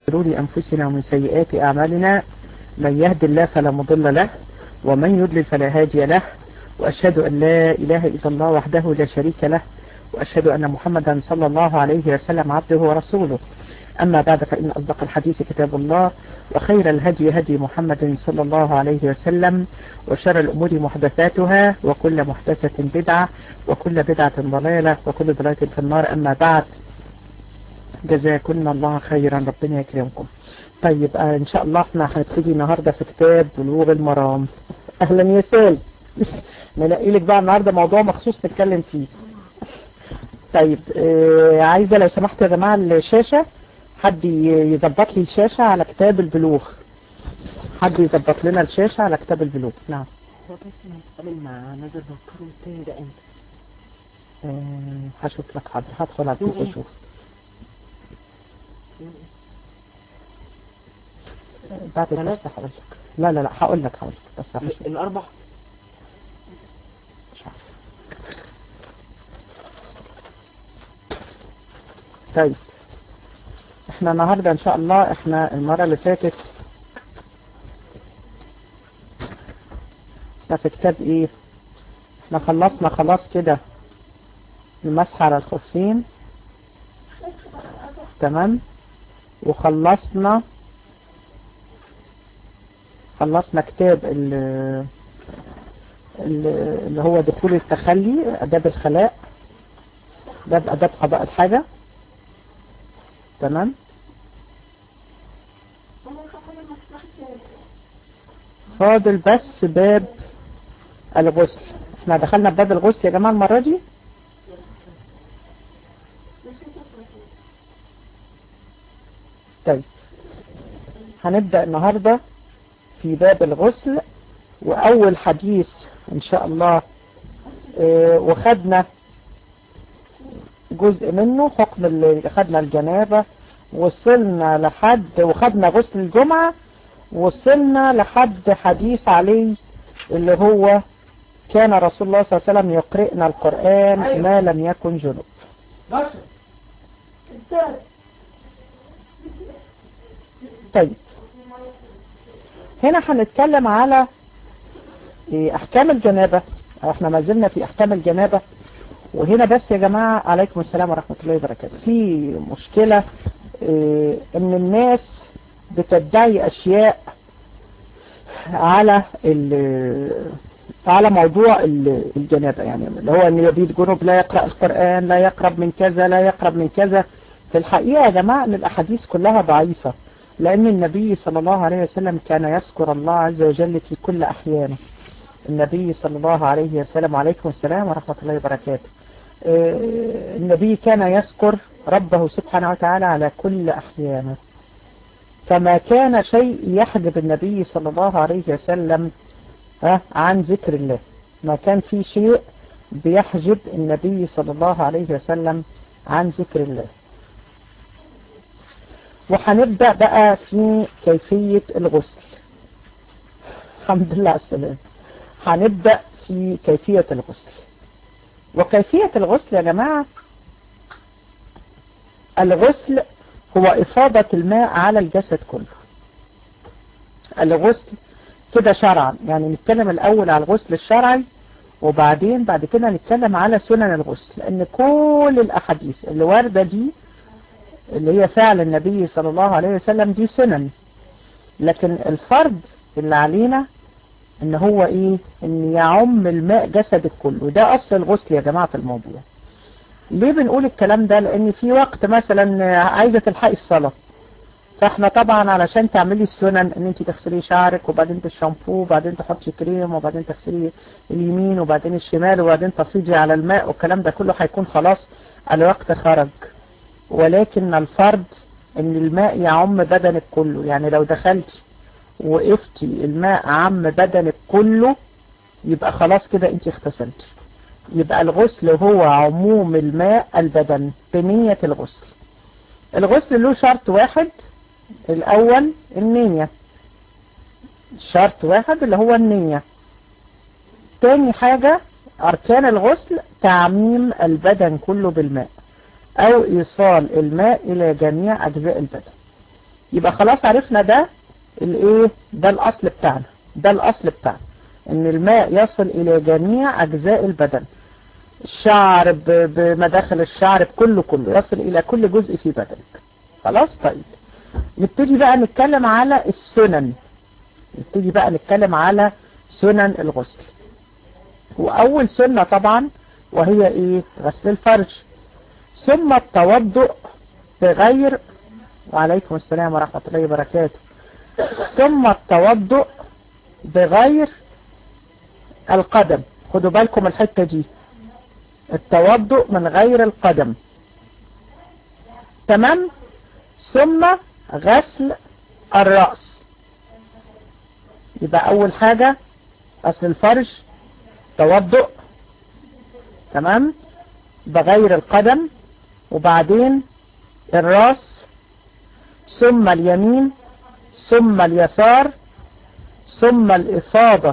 شرور أنفسنا ومن سيئات أعمالنا من يهد الله فلا مضل له ومن يضلل فلا هادي له وأشهد أن لا إله إلا الله وحده لا شريك له وأشهد أن محمدا صلى الله عليه وسلم عبده ورسوله أما بعد فإن أصدق الحديث كتاب الله وخير الهدي هدي محمد صلى الله عليه وسلم وشر الأمور محدثاتها وكل محدثة بدعة وكل بدعة ضلالة وكل ضلالة في النار أما بعد جزاكم الله خيرا ربنا يكرمكم طيب آه إن شاء الله احنا هنبتدي النهاردة في كتاب بلوغ المرام أهلا يا سال نلاقي لك بقى النهاردة موضوع مخصوص نتكلم فيه طيب آه عايزة لو سمحت يا جماعة الشاشة حد يظبط لي الشاشة على كتاب البلوغ حد يظبط لنا الشاشة على كتاب البلوغ نعم هو بس ما نتقابل مع نادر بكر التاني ده امتى؟ آه هشوف لك حاضر هدخل على الفيس يوم إيه؟ اشوف بعد ثلاثة. الدرس هقول لك لا لا لا هقول لك هقول لك بس هشوف الأربع مش عارف طيب احنا النهاردة ان شاء الله احنا المرة اللي فاتت احنا في كتاب ايه احنا خلصنا خلاص كده المسح على الخفين تمام وخلصنا خلصنا كتاب ال- ال- اللي هو دخول التخلي اداب الخلاء ده اداب قضاء الحاجة تمام فاضل بس باب الغسل احنا دخلنا بباب الغسل يا جماعة المرة دي طيب هنبدأ النهاردة في باب الغسل وأول حديث إن شاء الله اه وخدنا جزء منه حكم اللي خدنا الجنابة وصلنا لحد وخدنا غسل الجمعة وصلنا لحد حديث علي اللي هو كان رسول الله صلى الله عليه وسلم يقرئنا القرآن ما لم يكن جنوب طيب هنا هنتكلم على إيه، احكام الجنابة احنا ما زلنا في احكام الجنابة وهنا بس يا جماعة عليكم السلام ورحمة الله وبركاته في مشكلة إيه، ان الناس بتدعي اشياء على ال- على موضوع ال- الجنابة يعني اللي هو ان يبيد جنوب لا يقرأ القرآن لا يقرب من كذا لا يقرب من كذا في الحقيقة يا جماعة ان الاحاديث كلها ضعيفة لان النبي صلى الله عليه وسلم كان يذكر الله عز وجل في كل احيانه النبي صلى الله عليه وسلم وعليكم السلام ورحمة الله وبركاته آه، النبي كان يذكر ربه سبحانه وتعالى على كل أحيانه فما كان شيء يحجب النبي صلى الله عليه وسلم ها، عن ذكر الله ما كان في شيء بيحجب النبي صلى الله عليه وسلم عن ذكر الله وهنبدأ بقى في كيفية الغسل الحمد لله على السلامة هنبدأ في كيفية الغسل وكيفية الغسل يا جماعة الغسل هو إفاضة الماء على الجسد كله الغسل كده شرعا يعني نتكلم الأول على الغسل الشرعي وبعدين بعد كده نتكلم على سنن الغسل لأن كل الأحاديث اللي واردة دي اللي هي فعل النبي صلى الله عليه وسلم دي سنن لكن الفرض اللي علينا ان هو ايه ان يعم الماء جسدك كله وده اصل الغسل يا جماعة في الموضوع ليه بنقول الكلام ده لان في وقت مثلا عايزة تلحقي الصلاة فاحنا طبعا علشان تعملي السنن ان انت تغسلي شعرك وبعدين بالشامبو وبعدين تحطي كريم وبعدين تغسلي اليمين وبعدين الشمال وبعدين تفيضي على الماء والكلام ده كله هيكون خلاص الوقت خرج ولكن الفرض ان الماء يعم بدنك كله يعني لو دخلتي وقفتي الماء عم بدنك كله يبقى خلاص كده انت اغتسلتي يبقى الغسل هو عموم الماء البدن بنية الغسل الغسل له شرط واحد الاول النية شرط واحد اللي هو النية تاني حاجة اركان الغسل تعميم البدن كله بالماء او ايصال الماء الى جميع اجزاء البدن يبقى خلاص عرفنا ده الايه ده الاصل بتاعنا ده الاصل بتاعنا ان الماء يصل الى جميع اجزاء البدن الشعر ب- بمداخل الشعر بكله كله يصل الى كل جزء في بدنك خلاص طيب نبتدي بقى نتكلم على السنن نبتدي بقى نتكلم على سنن الغسل واول سنة طبعا وهي ايه غسل الفرج ثم التوضؤ بغير وعليكم السلام ورحمة الله وبركاته ثم التوضؤ بغير القدم خدوا بالكم الحتة دي التوضؤ من غير القدم تمام ثم غسل الرأس يبقى أول حاجة غسل الفرج توضؤ تمام بغير القدم وبعدين الراس ثم اليمين ثم اليسار ثم الإفاضة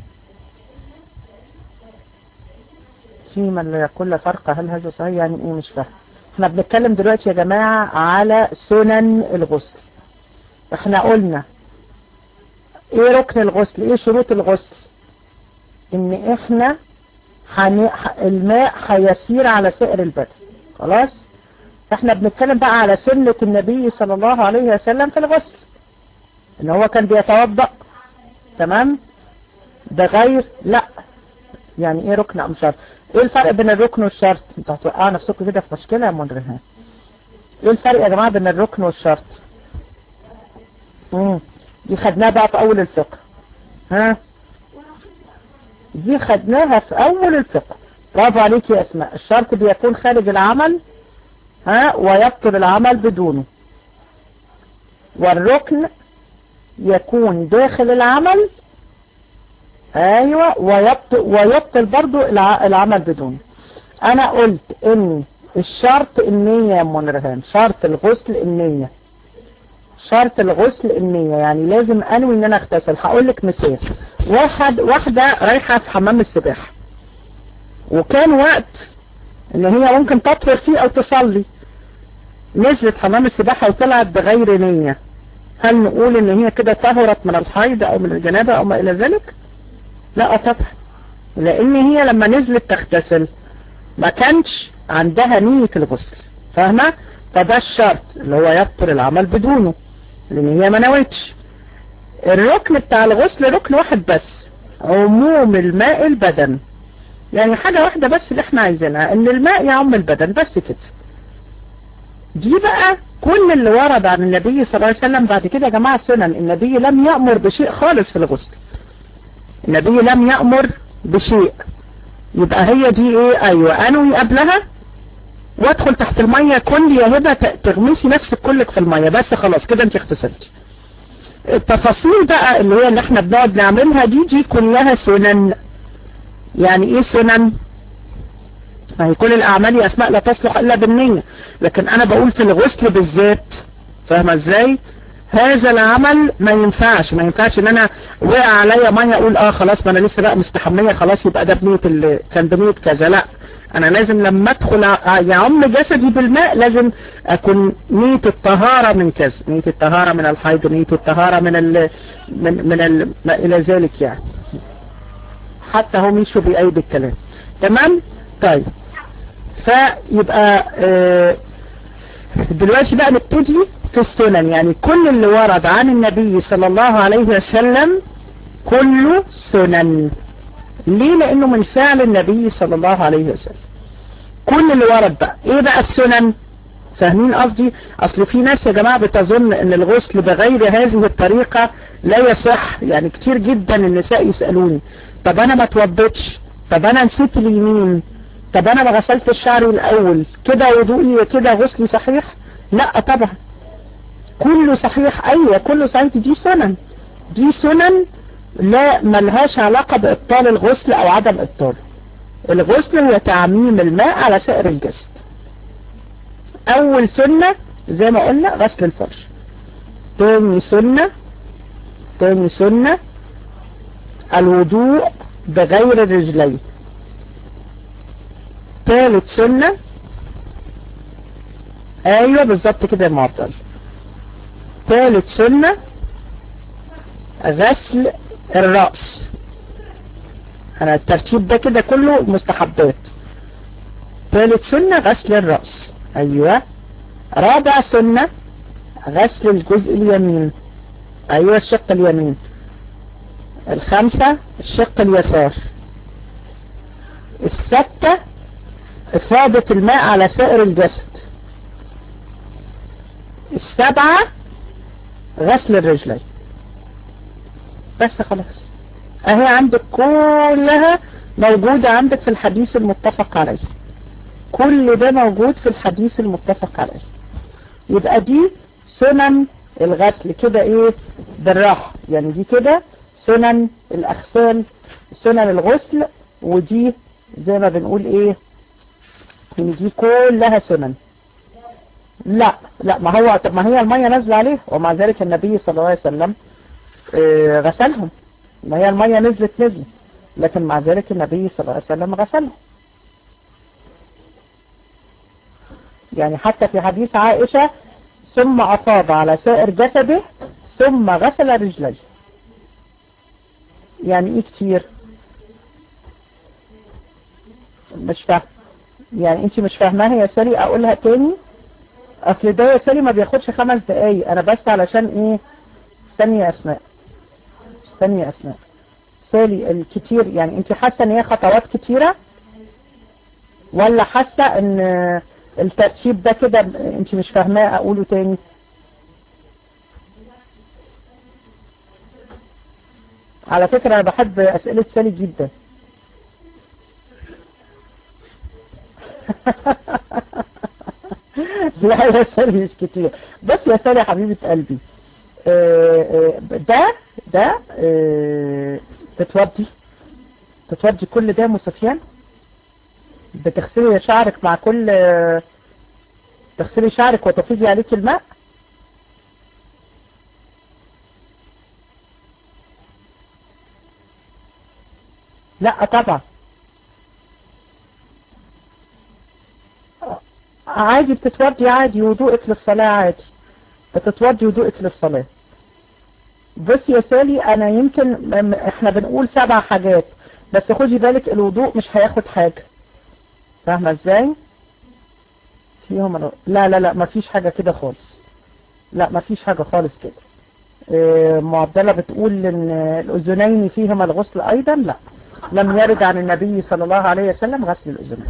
في من لا يقول لا فرق هل هذا صحيح يعني ايه مش فاهم احنا بنتكلم دلوقتي يا جماعة على سنن الغسل احنا قلنا ايه ركن الغسل ايه شروط الغسل ان احنا حن... ح- الماء هيسير على سائر البدن خلاص احنا بنتكلم بقى على سنة النبي صلى الله عليه وسلم في الغسل ان هو كان بيتوضأ تمام بغير لا يعني ايه ركن ام شرط ايه الفرق بين الركن والشرط انتوا هتوقعوا نفسكم كده في مشكلة يا منرهان ايه الفرق يا جماعة بين الركن والشرط امم دي خدناها بقى في اول الفقه ها دي خدناها في اول الفقه برافو عليك يا اسماء الشرط بيكون خارج العمل ها ويبطل العمل بدونه والركن يكون داخل العمل ايوه ويبطل, ويبطل برضو الع- العمل بدونه انا قلت ان الشرط النية يا منرهان شرط الغسل النية شرط الغسل النية يعني لازم انوي ان انا اغتسل هقول لك مثال واحد واحدة رايحة في حمام السباحة وكان وقت ان هي ممكن تطهر فيه او تصلي نزلت حمام السباحة وطلعت بغير نية هل نقول ان هي كده طهرت من الحيض او من الجنابة او ما الى ذلك لا طبعا لان هي لما نزلت تغتسل ما كانش عندها نية الغسل فاهمة فده الشرط اللي هو يبطل العمل بدونه لان هي ما نويتش الركن بتاع الغسل ركن واحد بس عموم الماء البدن يعني حاجة واحدة بس اللي احنا عايزينها ان الماء يعم البدن بس كده دي بقى كل اللي ورد عن النبي صلى الله عليه وسلم بعد كده يا جماعة سنن النبي لم يأمر بشيء خالص في الغسل النبي لم يأمر بشيء يبقى هي دي ايه ايوه انوي قبلها وادخل تحت المية كل يا هبة ت- تغمسي نفسك كلك في المية بس خلاص كده انت اغتسلتي التفاصيل بقى اللي هي اللي احنا بنقعد نعملها دي دي كلها سنن يعني ايه سنن ما هي كل الاعمال يا اسماء لا تصلح الا بالنية لكن انا بقول في الغسل بالذات فاهمة ازاي هذا العمل ما ينفعش ما ينفعش ان انا وقع عليا ميه اقول اه خلاص ما انا لسه بقى مستحمية خلاص يبقى ده بنية ال... كان بنية كذا لا انا لازم لما ادخل ع- يعم جسدي بالماء لازم اكون نية الطهارة من كذا نية الطهارة من الحيض نية الطهارة من ال... من من ال... ما الى ذلك يعني حتى هم يشوا بأيدي الكلام تمام طيب فيبقى آه دلوقتي بقى نبتدي في السنن يعني كل اللي ورد عن النبي صلى الله عليه وسلم كله سنن ليه لانه من فعل النبي صلى الله عليه وسلم كل اللي ورد بقى ايه بقى السنن فاهمين قصدي اصل في ناس يا جماعة بتظن ان الغسل بغير هذه الطريقة لا يصح يعني كتير جدا النساء يسألوني طب انا ما توضتش طب انا نسيت اليمين طب انا ما غسلت شعري الاول كده وضوئي كده غسلي صحيح لا طبعا كله صحيح ايوه كله صحيح دي سنن دي سنن لا ملهاش علاقة بابطال الغسل او عدم ابطاله الغسل هو تعميم الماء على سائر الجسد اول سنة زي ما قلنا غسل الفرش تاني سنة تاني سنة الوضوء بغير الرجلين ثالث سنة ايوه بالظبط كده يا معطل ثالث سنة غسل الرأس انا الترتيب ده كده كله مستحبات ثالث سنة غسل الرأس ايوه رابع سنة غسل الجزء اليمين ايوه الشق اليمين الخامسة الشق اليسار الستة افادة الماء على سائر الجسد السبعة غسل الرجلين بس خلاص اهي عندك كلها موجودة عندك في الحديث المتفق عليه كل ده موجود في الحديث المتفق عليه يبقى دي سنن الغسل كده ايه بالراحة يعني دي كده سنن الاغسال سنن الغسل ودي زي ما بنقول ايه ان دي كلها سنن لا لا ما هو طب ما هي المية نازلة عليه ومع ذلك النبي صلى الله عليه وسلم اه غسلهم ما هي المية نزلت نزلت لكن مع ذلك النبي صلى الله عليه وسلم غسلهم يعني حتى في حديث عائشة ثم أفاض على سائر جسده ثم غسل رجليه يعني ايه كتير مش فاهم يعني انت مش فاهماها يا سالي اقولها تاني اصل ده يا سالي ما بياخدش خمس دقايق انا بس علشان ايه استني يا اسماء استني يا اسماء سالي الكتير يعني انت حاسه ان هي خطوات كتيره ولا حاسه ان الترتيب ده كده انت مش فاهماه اقوله تاني على فكرة انا بحب اسئلة سالي جدا لا يا سالي مش كتير بس يا سالي حبيبة قلبي ده ده تتودي تتودي كل ده مسفيان بتغسلي شعرك مع كل تغسلي شعرك وتفيضي عليك الماء لا طبعا عادي بتتوضي عادي وضوءك للصلاة عادي بتتوضي وضوءك للصلاة بص يا سالي انا يمكن احنا بنقول سبع حاجات بس خدي بالك الوضوء مش هياخد حاجة فاهمة ازاي فيهم الو... لا لا لا ما فيش حاجة كده خالص لا ما فيش حاجة خالص كده اه معدلة بتقول ان الاذنين فيهما الغسل ايضا لا لم يرد عن النبي صلى الله عليه وسلم غسل الاذنين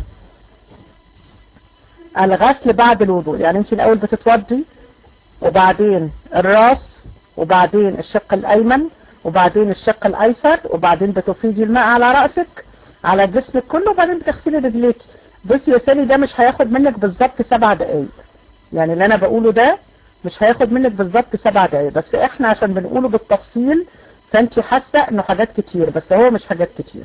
الغسل بعد الوضوء يعني انت الاول بتتوضي وبعدين الراس وبعدين الشق الايمن وبعدين الشق الايسر وبعدين بتفيضي الماء على رأسك على جسمك كله وبعدين بتغسلي رجليك بصي يا سالي ده مش هياخد منك بالظبط سبع دقايق يعني اللي انا بقوله ده مش هياخد منك بالظبط سبع دقايق بس احنا عشان بنقوله بالتفصيل فانت حاسه انه حاجات كتير بس هو مش حاجات كتير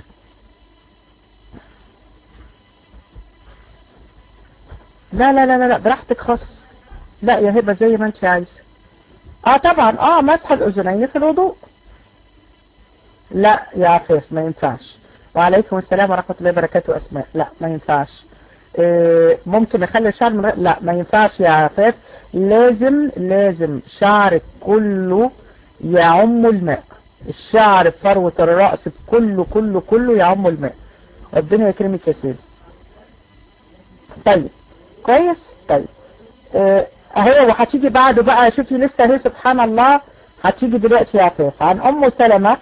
لا لا لا لا, لا براحتك خالص لا يا هبه زي ما انت عايزه اه طبعا اه مسح الاذنين في الوضوء لا يا عفاف ما ينفعش وعليكم السلام ورحمة الله وبركاته أسماء لا ما ينفعش إيه ممكن نخلي الشعر من غير لا ما ينفعش يا عفاف لازم لازم شعرك كله يعم الماء الشعر بفروة الرأس كله كله كله يعم الماء ربنا يكرمك يا سيدي طيب كويس طيب اه اهي وهتيجي بعده بقى شوفي لسه اهي سبحان الله هتيجي دلوقتي يا عفاف عن ام سلمة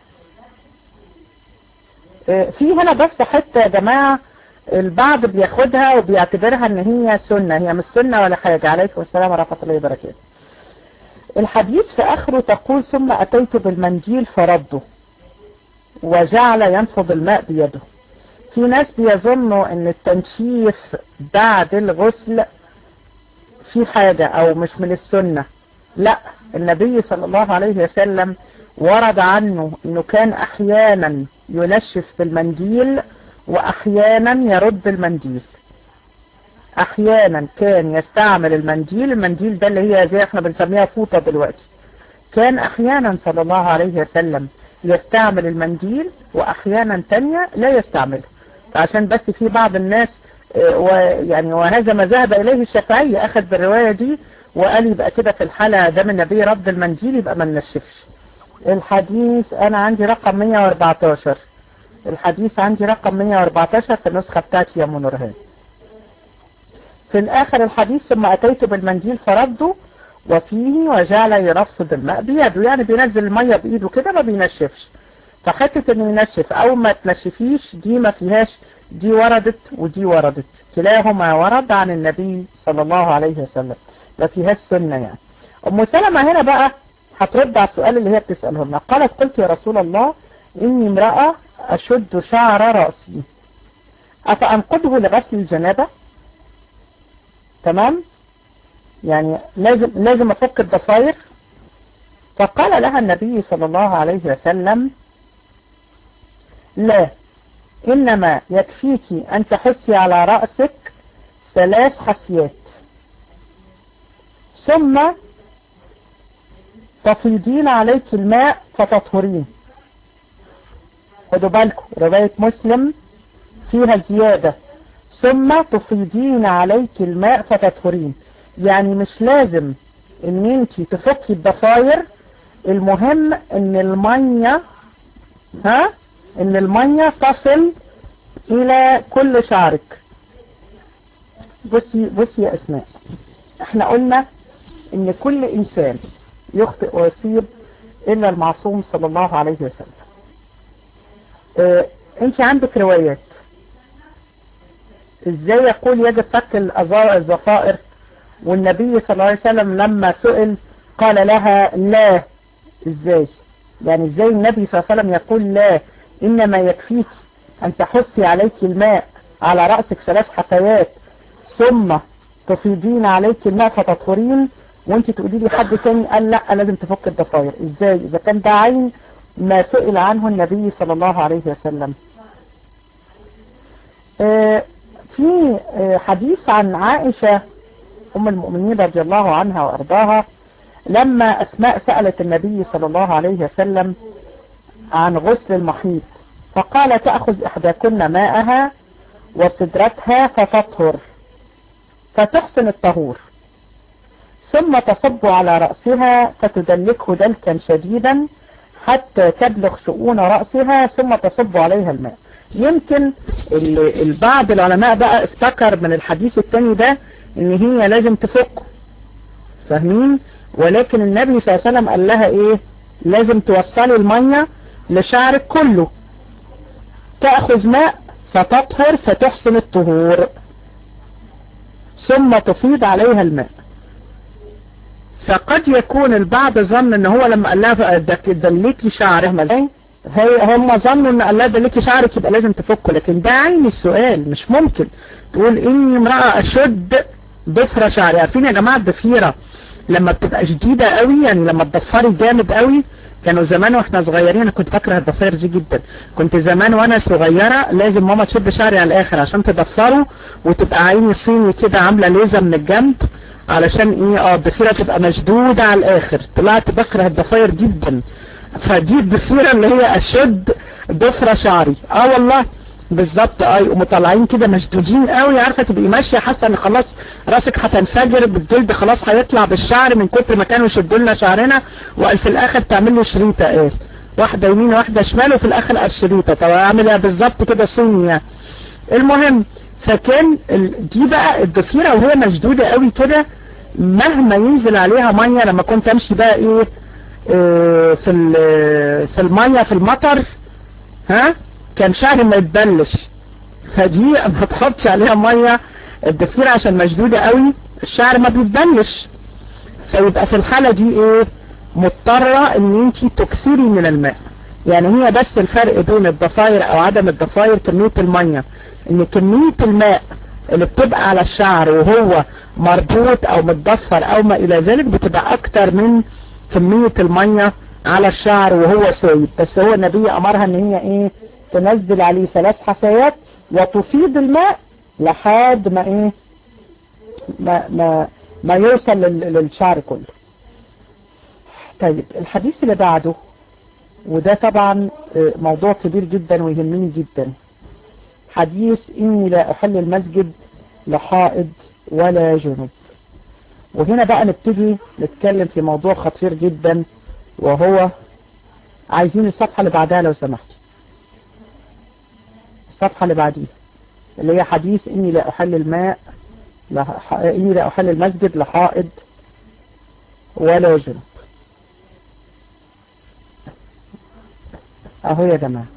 في هنا بس حتة يا جماعة البعض بياخدها وبيعتبرها ان هي سنة هي مش سنة ولا حاجة عليكم السلام ورحمة الله وبركاته الحديث في اخره تقول ثم اتيت بالمنديل فرده وجعل ينفض الماء بيده في ناس بيظنوا ان التنشيف بعد الغسل في حاجة او مش من السنة لا النبي صلى الله عليه وسلم ورد عنه انه كان احيانا ينشف بالمنديل واحيانا يرد المنديل احيانا كان يستعمل المنديل المنديل ده اللي هي زي احنا بنسميها فوطة دلوقتي كان احيانا صلى الله عليه وسلم يستعمل المنديل واحيانا تانية لا يستعمله عشان بس في بعض الناس ويعني وهذا ما ذهب اليه الشافعي اخذ بالرواية دي وقال يبقى كده في الحالة دام النبي رد المنديل يبقى ما ننشفش الحديث انا عندي رقم 114 الحديث عندي رقم 114 في النسخة بتاعتي يا منورهان في الاخر الحديث ثم اتيت بالمنديل فرده وفيه وجعل يرفض الماء بيده يعني بينزل المية بايده كده ما بينشفش فحتة انه ينشف او ما تنشفيش دي ما فيهاش دي وردت ودي وردت كلاهما ورد عن النبي صلى الله عليه وسلم ما فيهاش سنة يعني ام سلمة هنا بقى هترد على السؤال اللي هي بتسأله لنا قالت قلت يا رسول الله اني امرأة اشد شعر رأسي افانقضه لغسل الجنابة تمام يعني لازم لازم افك الضفاير فقال لها النبي صلى الله عليه وسلم لا إنما يكفيك أن تحسي على رأسك ثلاث حسيات ثم تفيضين عليك الماء فتطهرين خدوا بالكم رواية مسلم فيها زيادة ثم تفيضين عليك الماء فتطهرين يعني مش لازم ان انت تفكي الضفاير المهم ان المية ها ان المية تصل الى كل شعرك بصي بصي يا اسماء احنا قلنا ان كل انسان يخطئ ويصيب الا المعصوم صلى الله عليه وسلم اه انت عندك روايات ازاي يقول يجب فك الظفائر والنبي صلى الله عليه وسلم لما سئل قال لها لا ازاي يعني ازاي النبي صلى الله عليه وسلم يقول لا انما يكفيك ان تحثي عليك الماء على رأسك ثلاث حفيات ثم تفيضين عليك الماء فتطهرين وانت تقولي لي حد تاني قال لا لازم تفك الضفاير ازاي اذا كان ده عين ما سئل عنه النبي صلى الله عليه وسلم آه في آه حديث عن عائشة ام المؤمنين رضي الله عنها وارضاها لما اسماء سألت النبي صلى الله عليه وسلم عن غسل المحيط فقال تأخذ احداكن ماءها وصدرتها فتطهر فتحسن الطهور ثم تصب على رأسها فتدلكه دلكا شديدا حتى تبلغ شؤون رأسها ثم تصب عليها الماء يمكن البعض العلماء بقى افتكر من الحديث التاني ده ان هي لازم تفك فاهمين ولكن النبي صلى الله عليه وسلم قال لها ايه لازم توصلي المية لشعرك كله تأخذ ماء فتطهر فتحسن الطهور ثم تفيض عليها الماء فقد يكون البعض ظن ان هو لما قال لها دليكي شعرك ازاي هم ظنوا ان قال لها دليكي شعرك يبقى لازم تفكه لكن ده عين السؤال مش ممكن تقول اني امرأة اشد ضفرة شعري عارفين يا جماعة الضفيرة لما بتبقى شديدة قوي يعني لما تضفري جامد قوي كانوا زمان واحنا صغيرين انا كنت بكره الضفاير دي جدا كنت زمان وانا صغيرة لازم ماما تشد شعري على الاخر عشان تضفره وتبقى عيني صيني كده عاملة ليزة من الجنب علشان ايه اه الضفيرة تبقى مشدودة على الاخر طلعت بكره الضفاير جدا فدي الضفيرة اللي هي اشد ضفرة شعري اه والله بالظبط اه يقوموا طالعين كده مشدودين قوي عارفه تبقي ماشيه حاسه ان خلاص راسك هتنفجر بالجلد خلاص هيطلع بالشعر من كتر ما كانوا يشدوا لنا شعرنا وقال في الاخر تعمل له شريطه ايه واحده يمين واحده شمال وفي الاخر قال شريطه طب اعملها بالظبط كده صيني يعني المهم فكان دي بقى الضفيره وهي مشدوده قوي كده مهما ينزل عليها ميه لما كنت امشي بقى ايه, إيه في في الميه في المطر ها كان شعري ما يتبلش فدي ما تحطش عليها مية الضفيرة عشان مشدودة قوي الشعر ما بيتبلش فيبقى في الحالة دي ايه مضطرة ان انت تكثري من الماء يعني هي بس الفرق بين الضفاير او عدم الضفاير كمية المية ان كمية الماء اللي بتبقى على الشعر وهو مربوط او متضفر او ما الى ذلك بتبقى اكتر من كمية المية على الشعر وهو سايب بس هو النبي امرها ان هي ايه تنزل عليه ثلاث حفايات وتفيض الماء لحد ما ايه ما, ما, ما يوصل للشعر كله طيب الحديث اللي بعده وده طبعا موضوع كبير جدا ويهمني جدا حديث اني لا احل المسجد لحائض ولا جنوب وهنا بقى نبتدي نتكلم في موضوع خطير جدا وهو عايزين الصفحة اللي بعدها لو سمحت الصفحة اللي بعديها اللي هي حديث إني لا أحل الماء لح... إني لا أحل المسجد لحائض ولا جنب أهو يا جماعة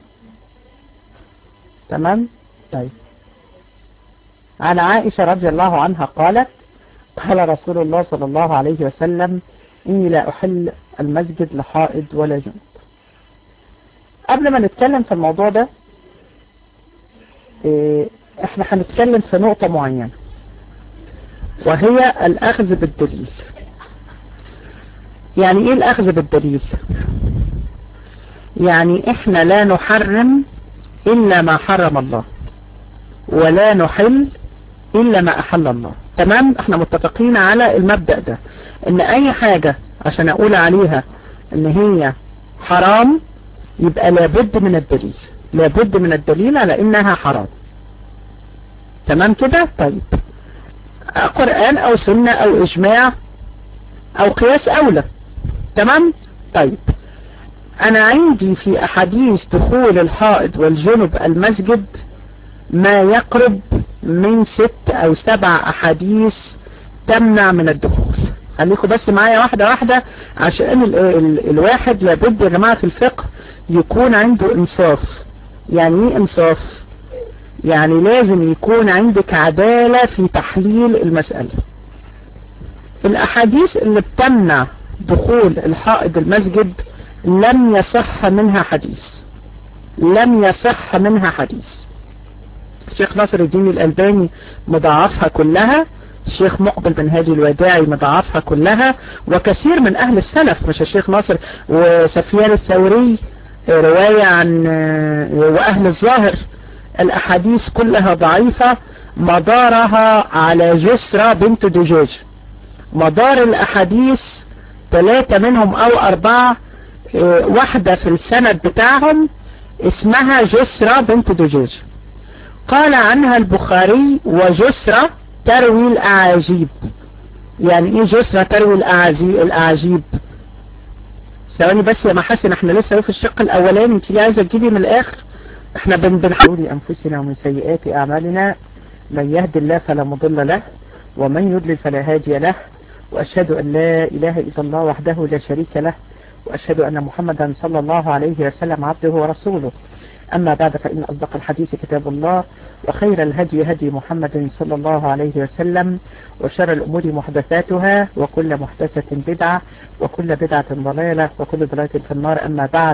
تمام طيب عن عائشة رضي الله عنها قالت قال رسول الله صلى الله عليه وسلم إني لا أحل المسجد لحائض ولا جنب قبل ما نتكلم في الموضوع ده احنا هنتكلم في نقطة معينة وهي الأخذ بالدليل يعني ايه الأخذ بالدليل يعني احنا لا نحرم إلا ما حرم الله ولا نحل إلا ما أحل الله تمام احنا متفقين على المبدأ ده ان اي حاجة عشان اقول عليها ان هي حرام يبقى لابد من الدليل لابد من الدليل على انها حرام تمام كده طيب قرآن او سنة او اجماع او قياس اولى تمام طيب انا عندي في احاديث دخول الحائض والجنب المسجد ما يقرب من ست او سبع احاديث تمنع من الدخول خليكم بس معايا واحدة واحدة عشان ال ال الواحد لابد يا جماعة في الفقه يكون عنده انصاف يعني ايه انصاف يعني لازم يكون عندك عدالة في تحليل المسألة الاحاديث اللي بتمنع دخول الحائض المسجد لم يصح منها حديث لم يصح منها حديث الشيخ ناصر الدين الألباني مضاعفها كلها الشيخ مقبل بن هادي الوداعي مضاعفها كلها وكثير من أهل السلف مش الشيخ ناصر وسفيان الثوري رواية عن وأهل الظاهر الأحاديث كلها ضعيفة مدارها على جسرة بنت دجاج مدار الأحاديث ثلاثة منهم أو أربعة واحدة في السند بتاعهم اسمها جسرة بنت دجاج قال عنها البخاري وجسرة تروي الأعاجيب يعني ايه جسرة تروي الأعاجيب ثواني بس يا محاسن احنا لسه في الشق الاولاني انت عايزة تجيبي من الاخر احنا بنحاول انفسنا ومن سيئات اعمالنا من يهد الله فلا مضل له ومن يضلل فلا هادي له واشهد ان لا اله الا الله وحده لا شريك له واشهد ان محمدا صلى الله عليه وسلم عبده ورسوله أما بعد فإن أصدق الحديث كتاب الله وخير الهدي هدي محمد صلى الله عليه وسلم وشر الأمور محدثاتها وكل محدثة بدعة وكل بدعة ضلالة وكل ضلالة في النار أما بعد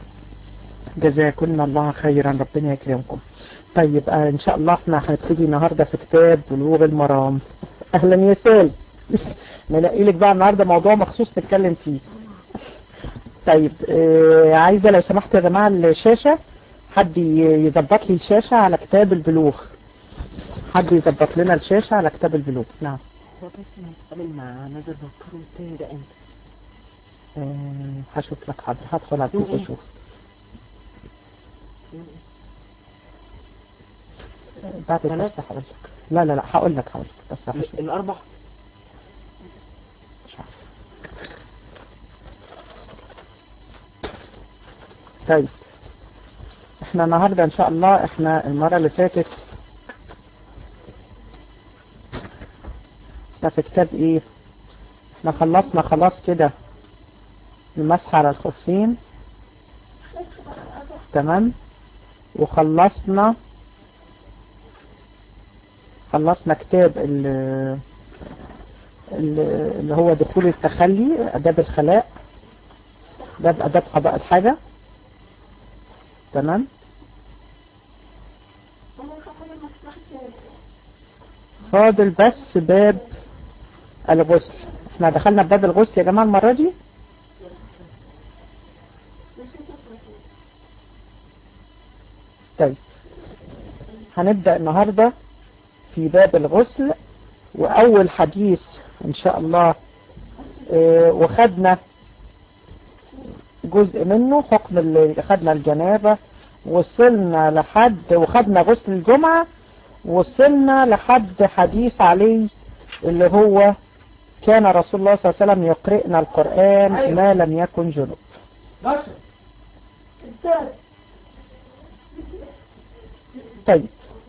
جزاكم الله خيرا ربنا يكرمكم طيب آه إن شاء الله احنا هنبتدي النهاردة في كتاب بلوغ المرام أهلا يا سال نلاقي لك بقى النهاردة موضوع مخصوص نتكلم فيه طيب آه عايزة لو سمحت يا جماعة الشاشة حد يظبط لي الشاشة على كتاب البلوغ حد يظبط لنا الشاشة على كتاب البلوغ نعم هو بس نتقابل مع نادر دكتور التاني ده امتى؟ أه هشوف لك حاضر هدخل على الفيس اشوف بعد الدرس هقول لك لا لا لا هقول لك هقول لك بس هشوف الاربع مش عارف طيب احنا النهاردة ان شاء الله احنا المرة اللي فاتت احنا في كتاب ايه احنا خلصنا خلاص كده المسح على الخفين تمام وخلصنا خلصنا كتاب اللي هو دخول التخلي اداب الخلاء ده اداب قضاء الحاجة تمام فاضل بس باب الغسل احنا دخلنا بباب الغسل يا جماعة المرة دي طيب هنبدأ النهاردة في باب الغسل وأول حديث إن شاء الله اه وخدنا جزء منه حكم اللي خدنا الجنابة وصلنا لحد وخدنا غسل الجمعة وصلنا لحد حديث عليه اللي هو كان رسول الله صلى الله عليه وسلم يقرئنا القرآن ما لم يكن جنوب طيب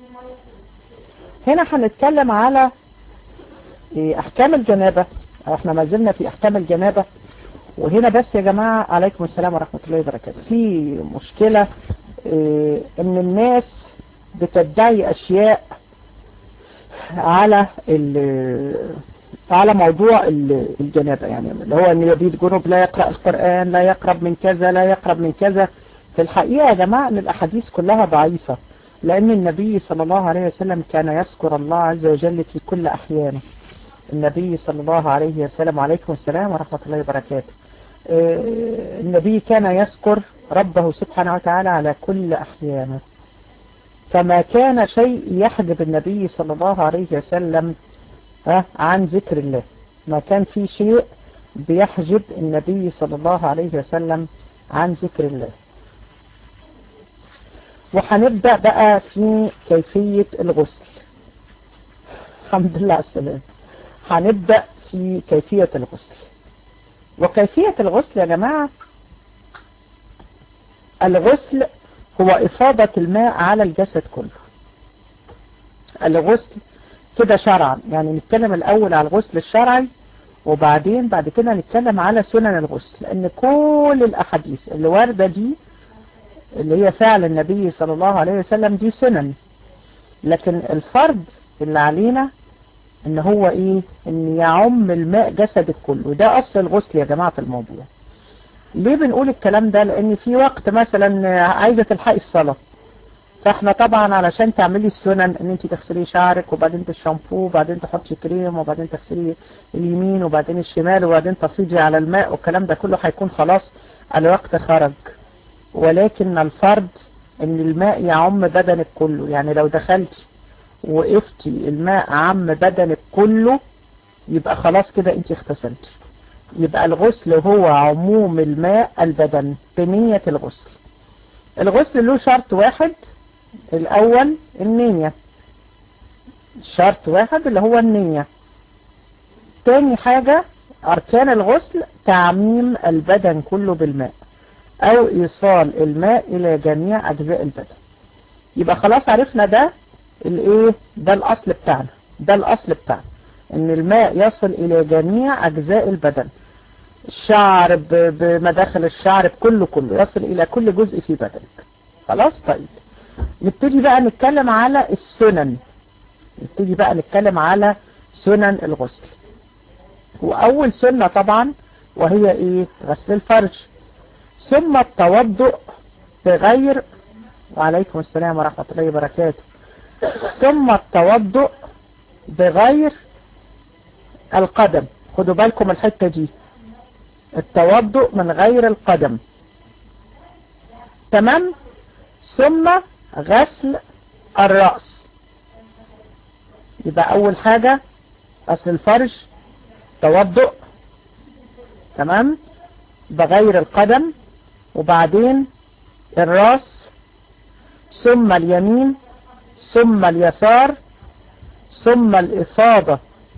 هنا هنتكلم على احكام الجنابة احنا ما زلنا في احكام الجنابة وهنا بس يا جماعة عليكم السلام ورحمة الله وبركاته في مشكلة اه ان الناس بتدعي اشياء على على موضوع الجنابة يعني اللي هو ان يبيد جنوب لا يقرأ القرآن لا يقرب من كذا لا يقرب من كذا في الحقيقة يا جماعة ان الاحاديث كلها ضعيفة لان النبي صلى الله عليه وسلم كان يذكر الله عز وجل في كل احيانه النبي صلى الله عليه وسلم وعليكم السلام ورحمة الله وبركاته النبي كان يذكر ربه سبحانه وتعالى على كل أحيانه فما كان شيء يحجب النبي صلى الله عليه وسلم عن ذكر الله ما كان في شيء بيحجب النبي صلى الله عليه وسلم عن ذكر الله وهنبدأ بقى في كيفية الغسل الحمد لله على السلامة هنبدأ في كيفية الغسل وكيفية الغسل يا جماعة الغسل هو إفاضة الماء على الجسد كله الغسل كده شرعا يعني نتكلم الأول على الغسل الشرعي وبعدين بعد كده نتكلم على سنن الغسل لأن كل الأحاديث اللي واردة دي اللي هي فعل النبي صلى الله عليه وسلم دي سنن لكن الفرض اللي علينا ان هو ايه ان يعم الماء جسدك كله وده اصل الغسل يا جماعة في الموضوع ليه بنقول الكلام ده لان في وقت مثلا عايزة تلحقي الصلاة فاحنا طبعا علشان تعملي السنن ان انت تغسلي شعرك وبعدين الشامبو وبعدين تحطي كريم وبعدين تغسلي اليمين وبعدين الشمال وبعدين تفيضي على الماء والكلام ده كله هيكون خلاص الوقت خرج ولكن الفرض ان الماء يعم بدنك كله يعني لو دخلتي وقفتي الماء عم بدنك كله يبقى خلاص كده انت اغتسلتي يبقى الغسل هو عموم الماء البدن بنية الغسل الغسل له شرط واحد الاول النية شرط واحد اللي هو النية تاني حاجة اركان الغسل تعميم البدن كله بالماء او ايصال الماء الى جميع اجزاء البدن يبقى خلاص عرفنا ده الايه ده الاصل بتاعنا ده الاصل بتاعنا ان الماء يصل الى جميع اجزاء البدن الشعر بمداخل الشعر بكله كله يصل الى كل جزء في بدنك خلاص طيب نبتدي بقى نتكلم على السنن نبتدي بقى نتكلم على سنن الغسل واول سنة طبعا وهي ايه غسل الفرج ثم التوضؤ بغير وعليكم السلام ورحمة الله وبركاته ثم التوضؤ بغير القدم خدوا بالكم الحتة دي التوضؤ من غير القدم تمام ثم غسل الرأس يبقى أول حاجة غسل الفرج توضؤ تمام بغير القدم وبعدين الراس ثم اليمين ثم اليسار ثم الإفاضة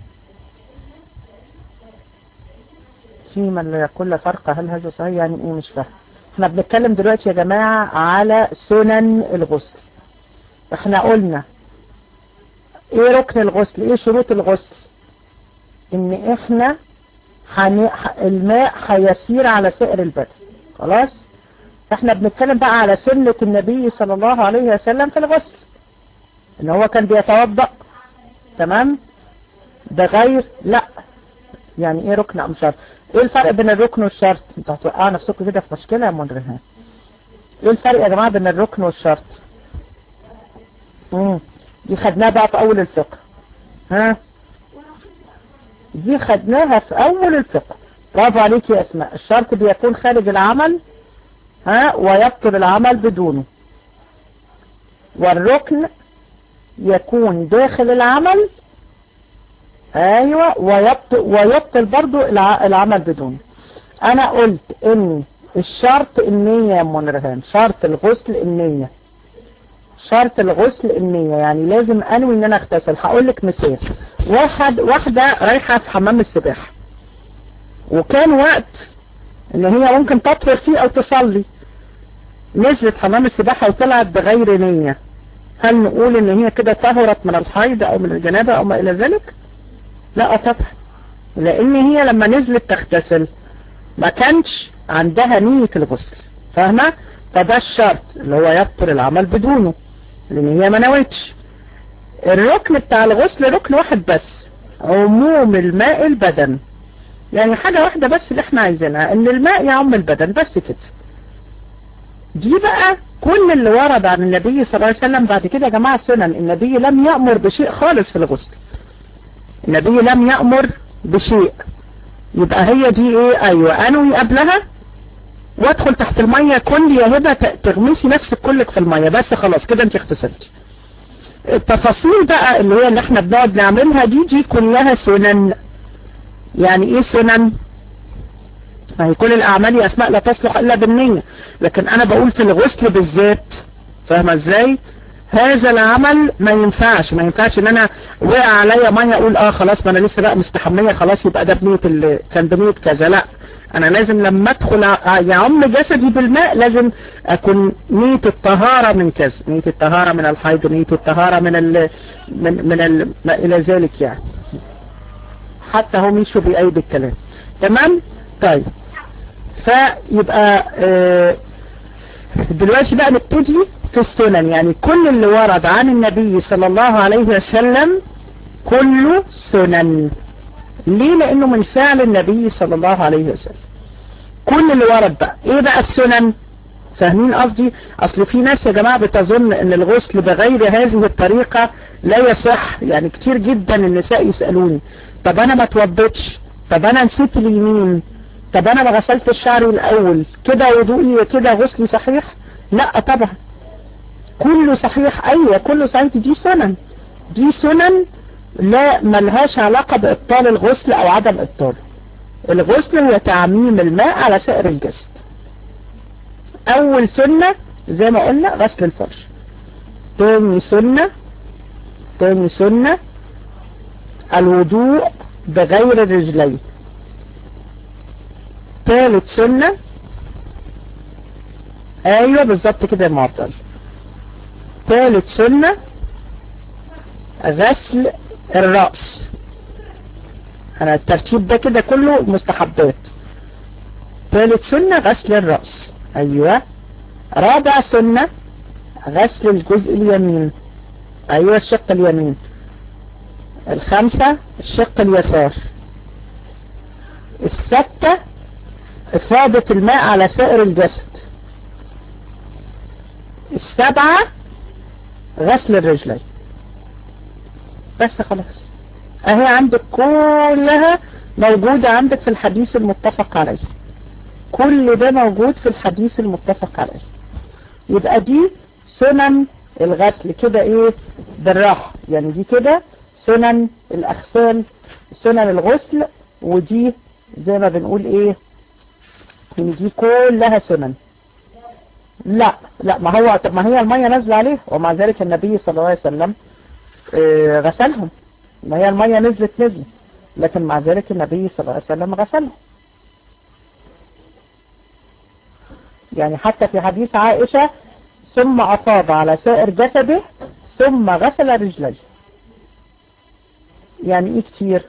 في من لا يقول فرق هل هذا صحيح يعني ايه مش فاهم احنا بنتكلم دلوقتي يا جماعة على سنن الغسل احنا قلنا ايه ركن الغسل ايه شروط الغسل ان احنا حن... الماء هيسير على سائر البدن خلاص فاحنا بنتكلم بقى على سنة النبي صلى الله عليه وسلم في الغسل ان هو كان بيتوضأ تمام بغير لا يعني ايه ركن ام شرط ايه الفرق بين الركن والشرط انتوا هتوقعوا نفسكم كده في مشكلة يا مدرسة ايه الفرق يا جماعة بين الركن والشرط امم دي خدناها بقى في اول الفقه ها دي خدناها في اول الفقه برافو عليك يا اسماء الشرط بيكون خارج العمل ها ويبطل العمل بدونه والركن يكون داخل العمل ايوه ويبطل, ويبطل برضو العمل بدونه انا قلت ان الشرط النية يا منرهان شرط الغسل النية شرط الغسل النية يعني لازم انوي ان انا اغتسل هقول لك مثال واحد واحدة رايحة في حمام السباحة وكان وقت ان هي ممكن تطهر فيه او تصلي نزلت حمام السباحة وطلعت بغير نية هل نقول ان هي كده طهرت من الحيض او من الجنابة او ما الى ذلك لا طبعا لان هي لما نزلت تغتسل ما كانش عندها نية الغسل فاهمة فده الشرط اللي هو يبطل العمل بدونه لان هي ما نويتش الركن بتاع الغسل ركن واحد بس عموم الماء البدن يعني حاجة واحدة بس اللي احنا عايزينها ان الماء يعم البدن بس كده دي بقى كل اللي ورد عن النبي صلى الله عليه وسلم بعد كده يا جماعة سنن النبي لم يأمر بشيء خالص في الغسل النبي لم يأمر بشيء يبقى هي دي ايه ايوه انوي قبلها وادخل تحت المية كل يا هبة تغمسي نفسك كلك في المية بس خلاص كده انت اغتسلتي التفاصيل بقى اللي هي اللي احنا بنقعد نعملها دي دي كلها سنن يعني ايه سنن ما هي كل الاعمال يا اسماء لا تصلح الا بالنية لكن انا بقول في الغسل بالذات فاهمة ازاي هذا العمل ما ينفعش ما ينفعش ان انا وقع عليا ميه اقول اه خلاص ما انا لسه بقى مستحمية خلاص يبقى ده بنية ال... كان بنية كذا لا انا لازم لما ادخل يعم جسدي بالماء لازم اكون نية الطهارة من كذا نية الطهارة من الحيض نية الطهارة من ال من من ال ما الى ذلك يعني حتى هم يشوا بأيدي الكلام تمام طيب فيبقى آه دلوقتي بقى نبتدي في السنن يعني كل اللي ورد عن النبي صلى الله عليه وسلم كله سنن ليه لانه من فعل النبي صلى الله عليه وسلم كل اللي ورد بقى ايه بقى السنن فاهمين قصدي اصل في ناس يا جماعة بتظن ان الغسل بغير هذه الطريقة لا يصح يعني كتير جدا النساء يسألوني طب انا ما توضتش طب انا نسيت اليمين طب انا ما غسلت شعري الاول كده وضوئي كده غسلي صحيح لا طبعا كله صحيح ايوه كله صحيح دي سنن دي سنن لا ملهاش علاقة بابطال الغسل او عدم ابطاله الغسل هو تعميم الماء على سائر الجسد اول سنة زي ما قلنا غسل الفرش تاني سنة تاني سنة الوضوء بغير الرجلين ثالث سنة ايوه بالظبط كده المعطل ثالث سنة غسل الرأس انا الترتيب ده كده كله مستحبات ثالث سنة غسل الرأس ايوه رابع سنة غسل الجزء اليمين ايوه الشق اليمين الخامسة الشق اليسار الستة إفادة الماء على سائر الجسد السبعة غسل الرجلين بس خلاص اهي عندك كلها موجودة عندك في الحديث المتفق عليه كل ده موجود في الحديث المتفق عليه يبقى دي سنن الغسل كده ايه بالراحة يعني دي كده سنن الاغسال سنن الغسل ودي زي ما بنقول ايه ان دي كلها سنن لا لا ما هو طب ما هي المية نازلة عليه ومع ذلك النبي صلى الله عليه وسلم اه غسلهم ما هي المية نزلت نزلت لكن مع ذلك النبي صلى الله عليه وسلم غسلهم يعني حتى في حديث عائشة ثم أفاض على سائر جسده ثم غسل رجليه يعني ايه كتير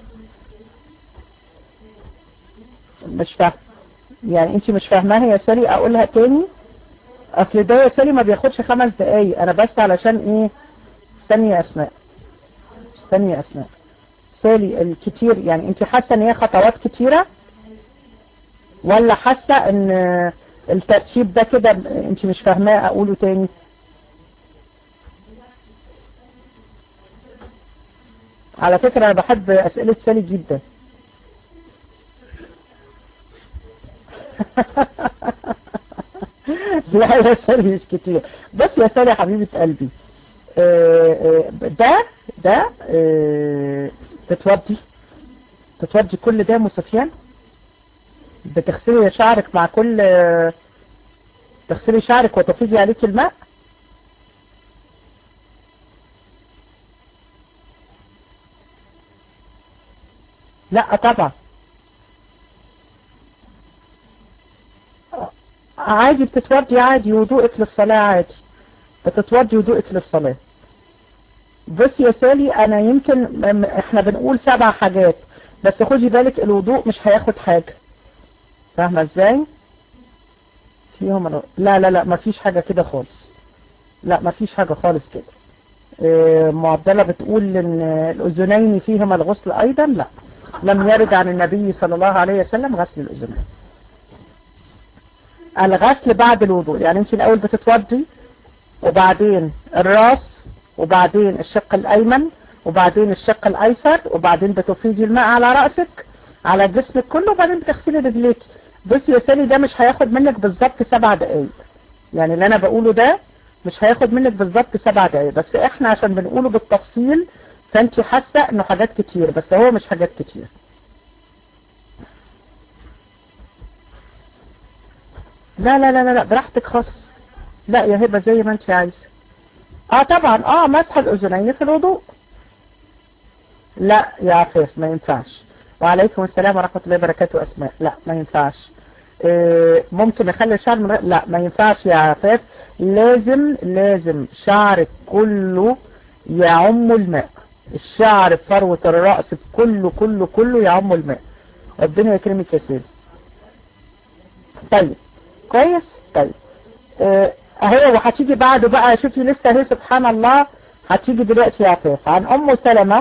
مش فاهم يعني انت مش فاهماها يا سالي اقولها تاني اصل ده يا سالي ما بياخدش خمس دقايق انا بس علشان ايه استني يا اسماء استني يا اسماء سالي الكتير يعني انت حاسه ان هي خطوات كتيره ولا حاسه ان الترتيب ده كده انت مش فاهماه اقوله تاني على فكرة انا بحب اسئلة سالي جدا لا يا سالي مش كتير بس يا سالي يا حبيبة قلبي ده ده تتودي تتودي كل ده مسفيان بتغسلي شعرك مع كل تغسلي شعرك وتفيضي عليك الماء لا طبعا عادي بتتوضي عادي وضوءك للصلاة عادي بتتوضي وضوءك للصلاة بص يا سالي انا يمكن احنا بنقول سبع حاجات بس خدي بالك الوضوء مش هياخد حاجة فاهمة ازاي فيهم الو... لا لا لا مفيش حاجة كده خالص لا مفيش حاجة خالص كده اه معدلة بتقول ان الاذنين فيهما الغسل ايضا لا لم يرد عن النبي صلى الله عليه وسلم غسل الاذنين الغسل بعد الوضوء يعني انت الاول بتتوضي وبعدين الراس وبعدين الشق الايمن وبعدين الشق الايسر وبعدين بتفيدي الماء على رأسك على جسمك كله وبعدين بتغسلي رجليك بصي يا سالي ده مش هياخد منك بالظبط سبع دقايق يعني اللي انا بقوله ده مش هياخد منك بالظبط سبع دقايق بس احنا عشان بنقوله بالتفصيل فانت حاسه انه حاجات كتير بس هو مش حاجات كتير لا لا لا لا, لا براحتك خالص لا يا هبه زي ما انت عايزه اه طبعا اه مسح الاذنين في الوضوء لا يا عفاف ما ينفعش وعليكم السلام ورحمة الله وبركاته أسماء لا ما ينفعش إيه ممكن نخلي الشعر من لا ما ينفعش يا عفاف لازم لازم شعرك كله يعم الماء الشعر بفروة الرأس كله كله كله يعم الماء ربنا يكرمك يا سيدي طيب كويس طيب إيه اهي وهتيجي بعده بقى شوفي لسه اهي سبحان الله هتيجي دلوقتي يا عفاف عن ام سلمة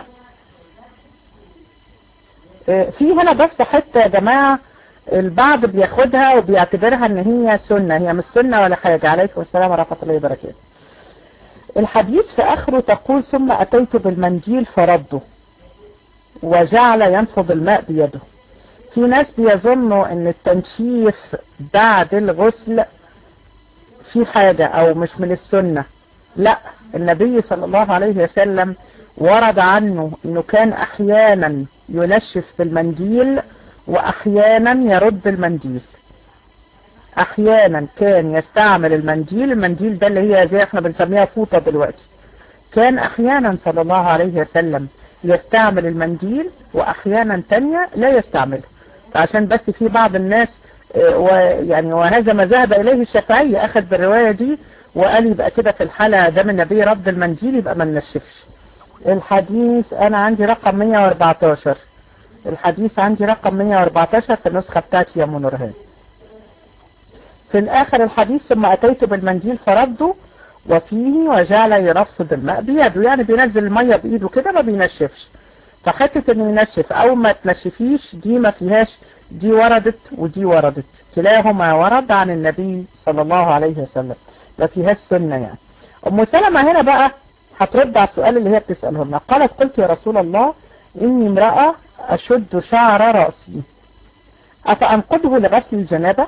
في هنا بس حتة يا جماعة البعض بياخدها وبيعتبرها ان هي سنة هي مش سنة ولا حاجة عليكم السلام ورحمة الله وبركاته الحديث في اخره تقول ثم اتيت بالمنديل فرده وجعل ينفض الماء بيده في ناس بيظنوا ان التنشيف بعد الغسل في حاجة او مش من السنة لا النبي صلى الله عليه وسلم ورد عنه انه كان احيانا ينشف بالمنديل واحيانا يرد المنديل احيانا كان يستعمل المنديل المنديل ده اللي هي زي احنا بنسميها فوطة دلوقتي كان احيانا صلى الله عليه وسلم يستعمل المنديل واحيانا تانية لا يستعمله فعشان بس في بعض الناس ويعني وهذا ما ذهب اليه الشافعي اخذ بالرواية دي وقال يبقى كده في الحالة دام النبي رد المنديل يبقى ما ننشفش الحديث انا عندي رقم 114 الحديث عندي رقم 114 في النسخة بتاعتي يا منورهان في الاخر الحديث ثم اتيت بالمنديل فرده وفيه وجعل يرفض الماء بيده يعني بينزل المية بايده كده ما بينشفش فحتة انه ينشف او ما تنشفيش دي ما فيهاش دي وردت ودي وردت كلاهما ورد عن النبي صلى الله عليه وسلم ما فيهاش سنة يعني ام سلمة هنا بقى هترد على السؤال اللي هي بتسأله لنا قالت قلت يا رسول الله إني امرأة أشد شعر رأسي أفأنقضه لغسل الجنابة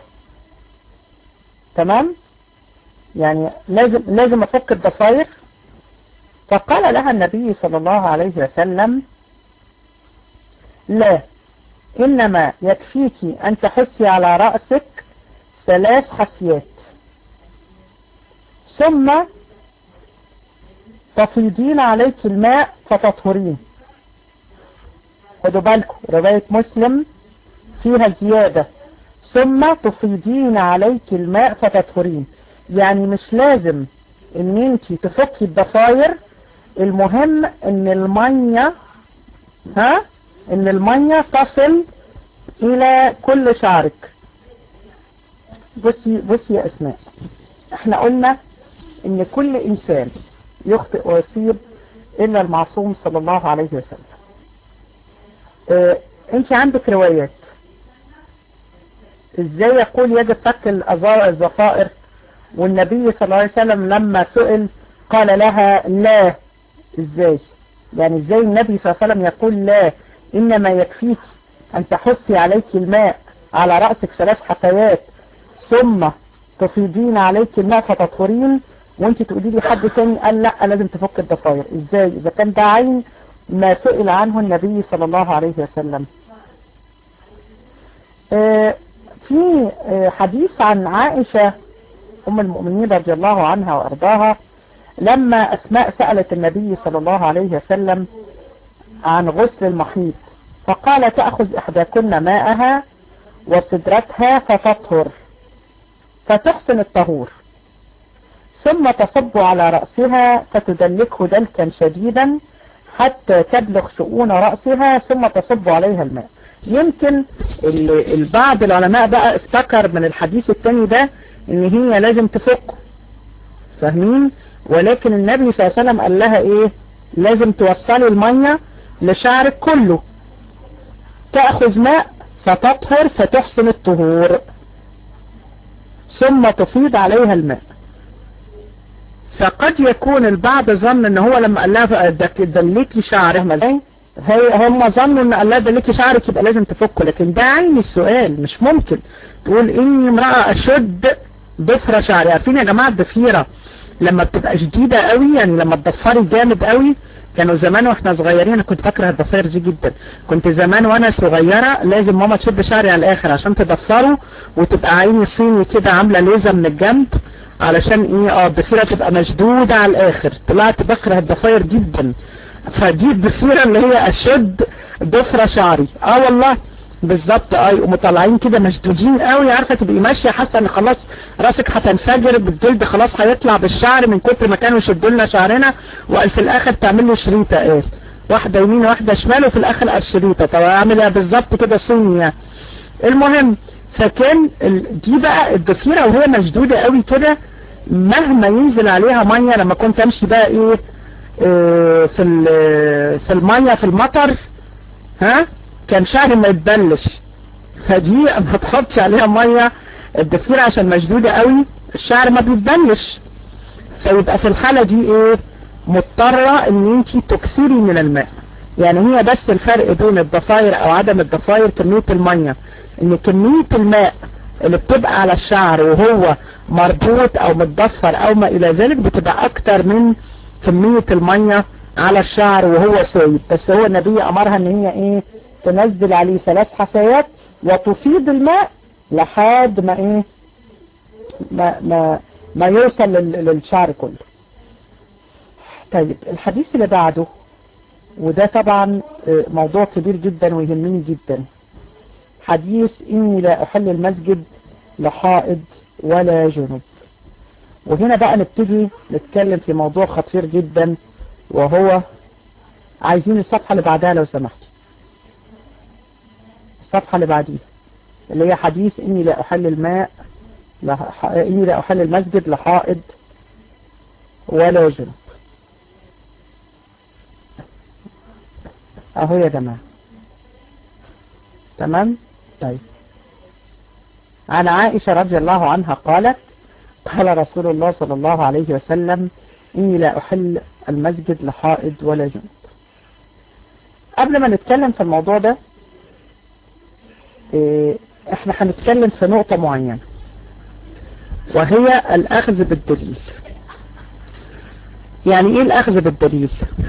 تمام يعني لازم لازم أفك الضفاير فقال لها النبي صلى الله عليه وسلم لا إنما يكفيك أن تحسي على رأسك ثلاث حسيات ثم تفيضين عليك الماء فتطهرين خدوا بالكم رواية مسلم فيها زيادة ثم تفيضين عليك الماء فتطهرين يعني مش لازم ان انت تفكي الضفاير المهم ان المية ها ان المية تصل الى كل شعرك بصي بصي يا اسماء احنا قلنا ان كل انسان يخطئ ويصيب الا المعصوم صلى الله عليه وسلم اه انت عندك روايات ازاي يقول يجب فك الظفائر والنبي صلى الله عليه وسلم لما سئل قال لها لا ازاي يعني ازاي النبي صلى الله عليه وسلم يقول لا انما يكفيك ان تحصي عليك الماء على رأسك ثلاث حفيات ثم تفيضين عليك الماء فتطهرين وانت تقولي لي حد تاني قال لا لازم تفك الضفاير ازاي اذا كان ده عين ما سئل عنه النبي صلى الله عليه وسلم آه في آه حديث عن عائشة ام المؤمنين رضي الله عنها وارضاها لما اسماء سألت النبي صلى الله عليه وسلم عن غسل المحيط فقال تأخذ إحداكن ماءها وصدرتها فتطهر فتحسن الطهور ثم تصب على رأسها فتدلكه دلكا شديدا حتى تبلغ شؤون رأسها ثم تصب عليها الماء يمكن البعض العلماء بقى افتكر من الحديث التاني ده ان هي لازم تفك فاهمين ولكن النبي صلى الله عليه وسلم قال لها ايه لازم توصلي المية لشعرك كله تأخذ ماء فتطهر فتحسن الطهور ثم تفيض عليها الماء فقد يكون البعض ظن ان هو لما قال لها دليكي شعرك ازاي هم ظنوا ان قال لها دليكي شعرك يبقى لازم تفكه لكن ده عين السؤال مش ممكن تقول اني امرأة اشد ضفرة شعري عارفين يا جماعة الضفيرة لما بتبقى شديدة قوي يعني لما تضفري جامد قوي كانوا زمان واحنا صغيرين انا كنت بكره الضفاير دي جدا كنت زمان وانا صغيرة لازم ماما تشد شعري على الاخر عشان تضفره وتبقى عيني صيني كده عاملة ليزة من الجنب علشان ايه اه الضفيرة تبقى مشدودة على الاخر طلعت بكره الضفاير جدا فدي الضفيرة اللي هي اشد ضفرة شعري اه والله بالظبط اه يقوموا طالعين كده مشدودين قوي عارفه تبقي ماشيه حاسه ان خلاص راسك هتنفجر بالجلد خلاص هيطلع بالشعر من كتر ما كانوا يشدوا لنا شعرنا وقال في الاخر تعمل له شريطه ايه واحده يمين واحده شمال وفي الاخر الشريطه طب اعملها بالظبط كده صيني يعني المهم فكان دي بقى الضفيره وهي مشدوده قوي كده مهما ينزل عليها ميه لما كنت امشي بقى ايه, إيه في في الميه في المطر ها كان شعري ما يتبلش فدي ما تحطش عليها مية الضفيرة عشان مشدودة قوي الشعر ما بيتبلش فيبقى في الحالة دي ايه مضطرة ان انت تكثري من الماء يعني هي بس الفرق بين الضفاير او عدم الضفاير كمية المية ان كمية الماء اللي بتبقى على الشعر وهو مربوط او متضفر او ما الى ذلك بتبقى اكتر من كمية المية على الشعر وهو سايب بس هو النبي امرها ان هي ايه تنزل عليه ثلاث حفايات وتفيض الماء لحد ما ايه ما, ما, ما يوصل للشعر كله طيب الحديث اللي بعده وده طبعا موضوع كبير جدا ويهمني جدا حديث اني لا احل المسجد لحائض ولا جنوب وهنا بقى نبتدي نتكلم في موضوع خطير جدا وهو عايزين الصفحة اللي بعدها لو سمحت الصفحة اللي بعديها اللي هي حديث اني لا احل الماء لح... اني لا احل المسجد لحائض ولا جنب اهو يا جماعة تمام طيب عن عائشة رضي الله عنها قالت قال رسول الله صلى الله عليه وسلم إني لا أحل المسجد لحائض ولا جنب قبل ما نتكلم في الموضوع ده احنا هنتكلم في نقطة معينة وهي الأخذ بالدليل يعني ايه الأخذ بالدليل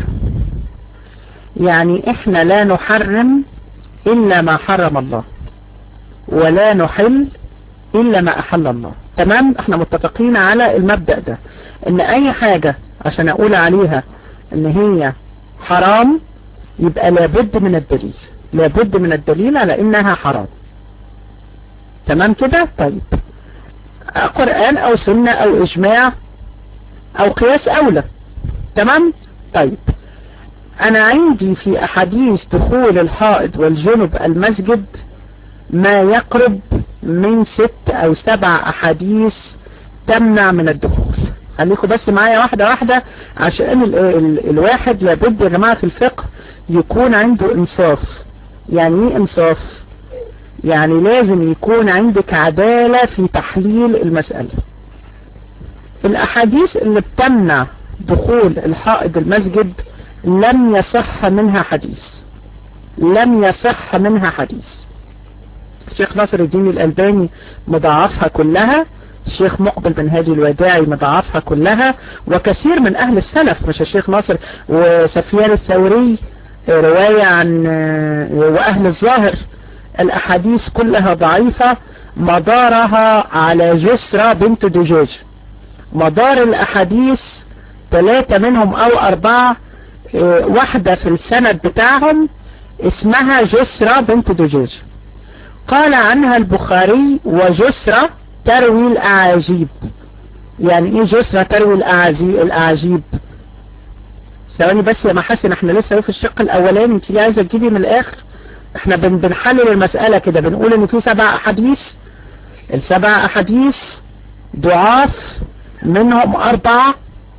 يعني احنا لا نحرم إلا ما حرم الله ولا نحل إلا ما أحل الله تمام احنا متفقين على المبدأ ده ان اي حاجة عشان اقول عليها ان هي حرام يبقى لابد من الدليل لابد من الدليل على انها حرام تمام كده طيب قرآن او سنة او اجماع او قياس اولى تمام طيب انا عندي في احاديث دخول الحائض والجنب المسجد ما يقرب من ست او سبع احاديث تمنع من الدخول خليكم بس معايا واحدة واحدة عشان ال ال الواحد لابد يا جماعة في الفقه يكون عنده انصاف يعني ايه انصاف يعني لازم يكون عندك عدالة في تحليل المسألة الاحاديث اللي بتمنع دخول الحائض المسجد لم يصح منها حديث لم يصح منها حديث الشيخ ناصر الدين الألباني مضاعفها كلها الشيخ مقبل بن هادي الوداعي مضاعفها كلها وكثير من أهل السلف مش الشيخ ناصر وسفيان الثوري رواية عن وأهل الظاهر الأحاديث كلها ضعيفة مدارها على جسرة بنت دجاج مدار الأحاديث ثلاثة منهم أو أربعة واحدة في السند بتاعهم اسمها جسرة بنت دجاج قال عنها البخاري وجسرة تروي الأعاجيب يعني ايه جسرة تروي الأعاجيب الأعاجيب ثواني بس يا محاسن احنا لسه في الشق الاولاني انت ليه عايزه تجيبي من الاخر احنا بن بنحلل المسألة كده بنقول ان في سبع احاديث السبع احاديث ضعاف منهم اربعة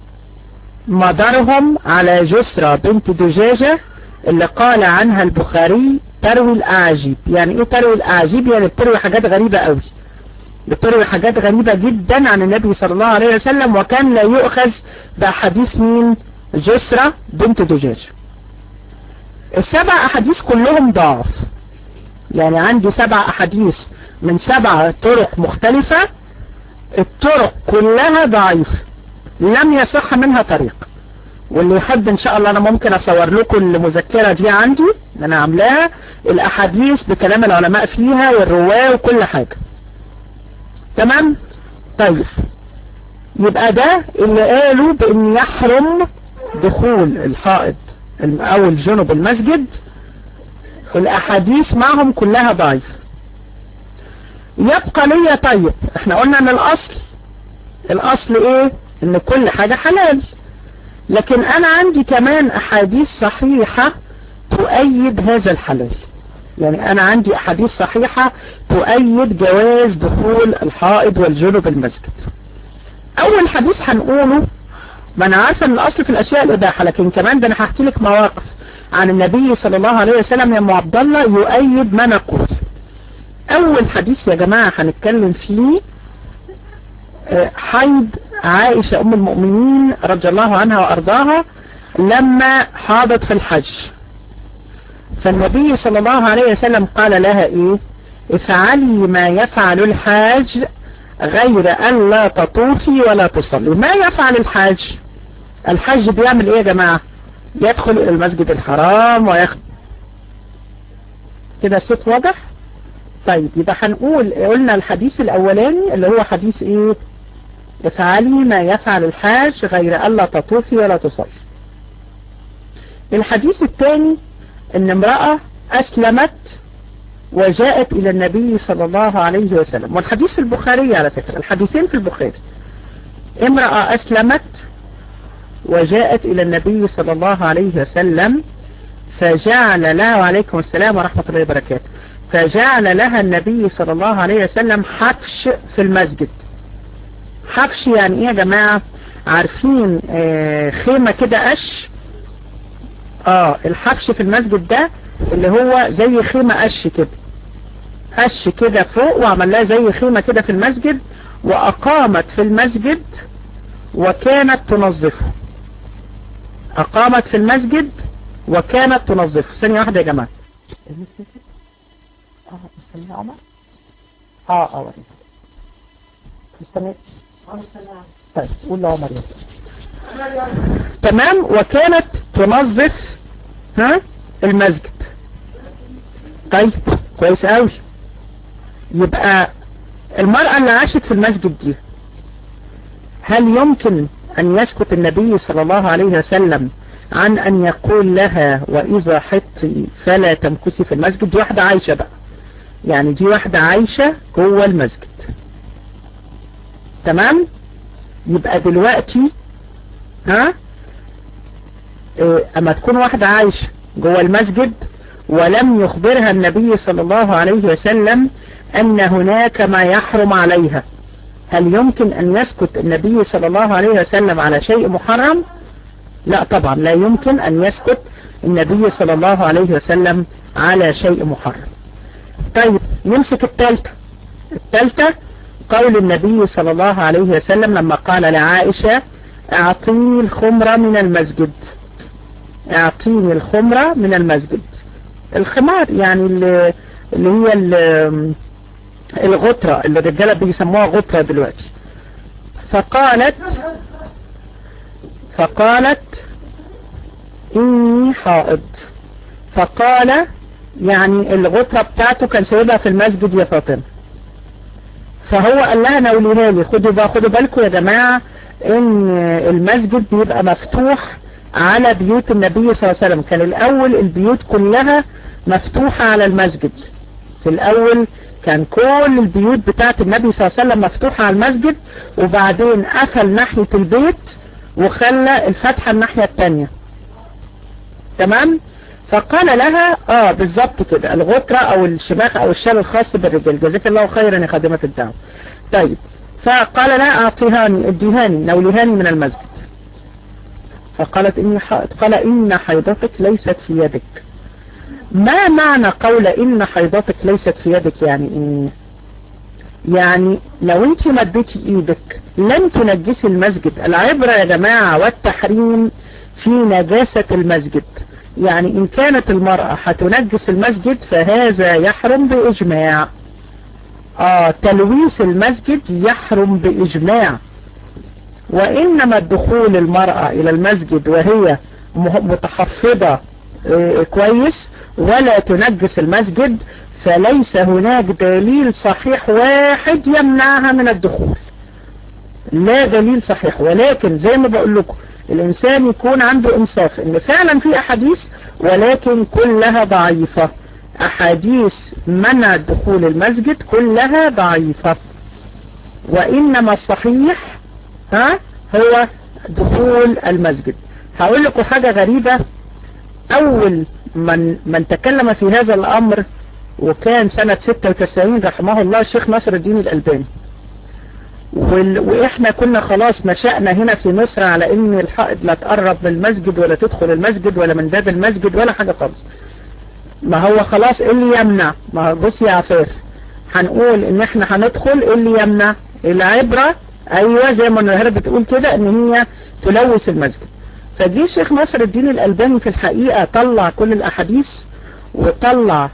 مدارهم على جسرة بنت دجاجة اللي قال عنها البخاري تروي الاعاجيب يعني ايه تروي الاعاجيب يعني بتروي حاجات غريبة قوي بتروي حاجات غريبة جدا عن النبي صلى الله عليه وسلم وكان لا يؤخذ بأحاديث مين جسرة بنت دجاج السبع أحاديث كلهم ضعف يعني عندي سبع أحاديث من سبع طرق مختلفة الطرق كلها ضعيفة لم يصح منها طريق واللي يحب ان شاء الله انا ممكن اصور لكم المذكرة دي عندي انا عاملاها الاحاديث بكلام العلماء فيها والرواة وكل حاجة تمام طيب يبقى ده اللي قالوا بان يحرم دخول الحائط او الجنب المسجد الاحاديث معهم كلها ضعيفة يبقى ليا طيب احنا قلنا ان الاصل الاصل ايه ان كل حاجة حلال لكن انا عندي كمان احاديث صحيحة تؤيد هذا الحلال يعني انا عندي احاديث صحيحة تؤيد جواز دخول الحائض والجنب المسجد اول حديث هنقوله ما انا عارفة ان الاصل في الاشياء الاباحة لكن كمان ده انا هحكي لك مواقف عن النبي صلى الله عليه وسلم يا ام عبد الله يؤيد ما نقول اول حديث يا جماعة هنتكلم فيه حيض عائشة ام المؤمنين رضي الله عنها وارضاها لما حاضت في الحج فالنبي صلى الله عليه وسلم قال لها ايه افعلي ما يفعل الحاج غير ان لا تطوفي ولا تصلي ما يفعل الحاج الحاج بيعمل ايه يا جماعة يدخل الى المسجد الحرام وياخد كده صوت واضح طيب يبقى هنقول قلنا الحديث الاولاني اللي هو حديث ايه افعلي ما يفعل الحاج غير ان لا تطوفي ولا تصلي الحديث الثاني ان امرأة اسلمت وجاءت الى النبي صلى الله عليه وسلم والحديث البخاري على فكرة الحديثين في البخاري امرأة اسلمت وجاءت الى النبي صلى الله عليه وسلم فجعل لها وعليكم السلام ورحمة الله وبركاته فجعل لها النبي صلى الله عليه وسلم حفش في المسجد حفش يعني ايه يا جماعة عارفين آه خيمة كده قش اه الحفش في المسجد ده اللي هو زي خيمة قش كده قش كده فوق وعمل لها زي خيمة كده في المسجد واقامت في المسجد وكانت تنظفه اقامت في المسجد وكانت تنظفه ثانية واحدة يا جماعة اه استنى عمر اه اه مستمع اه استنى طيب قول لعمر يلا تمام وكانت تنظف ها المسجد طيب كويس قوي يبقى المرأة اللي عاشت في المسجد دي هل يمكن أن يسكت النبي صلى الله عليه وسلم عن أن يقول لها وإذا حطي فلا تمكسي في المسجد دي واحدة عايشة بقى يعني دي واحدة عايشة جوه المسجد تمام يبقى دلوقتي ها إيه اما تكون واحدة عايشة جوه المسجد ولم يخبرها النبي صلى الله عليه وسلم ان هناك ما يحرم عليها هل يمكن ان يسكت النبي صلى الله عليه وسلم على شيء محرم لا طبعا لا يمكن ان يسكت النبي صلى الله عليه وسلم على شيء محرم طيب نمسك الثالثة الثالثة قول النبي صلى الله عليه وسلم لما قال لعائشة اعطيني الخمرة من المسجد اعطيني الخمرة من المسجد الخمار يعني اللي, اللي هي اللي الغطرة اللي الرجالة بيسموها غطرة دلوقتي فقالت فقالت اني حائض فقال يعني الغطرة بتاعته كان سايبها في المسجد يا فاطمة فهو قال لها نوليها لي خدوا بقى خدوا بالكم يا جماعة ان المسجد بيبقى مفتوح على بيوت النبي صلى الله عليه وسلم كان الاول البيوت كلها مفتوحة على المسجد في الأول كان كل البيوت بتاعت النبي صلى الله عليه وسلم مفتوحة على المسجد وبعدين قفل ناحية البيت وخلى الفتحة الناحية التانية تمام فقال لها اه بالظبط كده الغطرة او الشماخ او الشال الخاص بالرجال جزاك الله خيرا يا خادمة الدعوة طيب فقال لها اعطيهاني اديهاني نوليهاني من المسجد فقالت اني حائض قال ان حيضتك ليست في يدك ما معنى قول ان حيضتك ليست في يدك يعني ايه يعني لو انت مديتي ايدك لن تنجسي المسجد العبرة يا جماعة والتحريم في نجاسة المسجد يعني ان كانت المرأة هتنجس المسجد فهذا يحرم باجماع اه تلويث المسجد يحرم باجماع وانما الدخول المرأة الى المسجد وهي متحفظة اه كويس ولا تنجس المسجد فليس هناك دليل صحيح واحد يمنعها من الدخول لا دليل صحيح ولكن زي ما بقول لكم الانسان يكون عنده انصاف ان فعلا في احاديث ولكن كلها ضعيفة احاديث منع دخول المسجد كلها ضعيفة وانما الصحيح ها هو دخول المسجد هقول لكم حاجة غريبة اول من, من تكلم في هذا الامر وكان سنة 96 رحمه الله الشيخ ناصر الدين الألباني وال... واحنا كنا خلاص نشأنا هنا في مصر على ان الحائط لا تقرب من المسجد ولا تدخل المسجد ولا من باب المسجد ولا حاجة خالص ما هو خلاص ايه اللي يمنع ما هو بص يا عفاف هنقول ان احنا هندخل ايه اللي يمنع العبرة ايوه زي ما النهارده بتقول كده ان هي تلوث المسجد فجي الشيخ ناصر الدين الألباني في الحقيقة طلع كل الاحاديث وطلع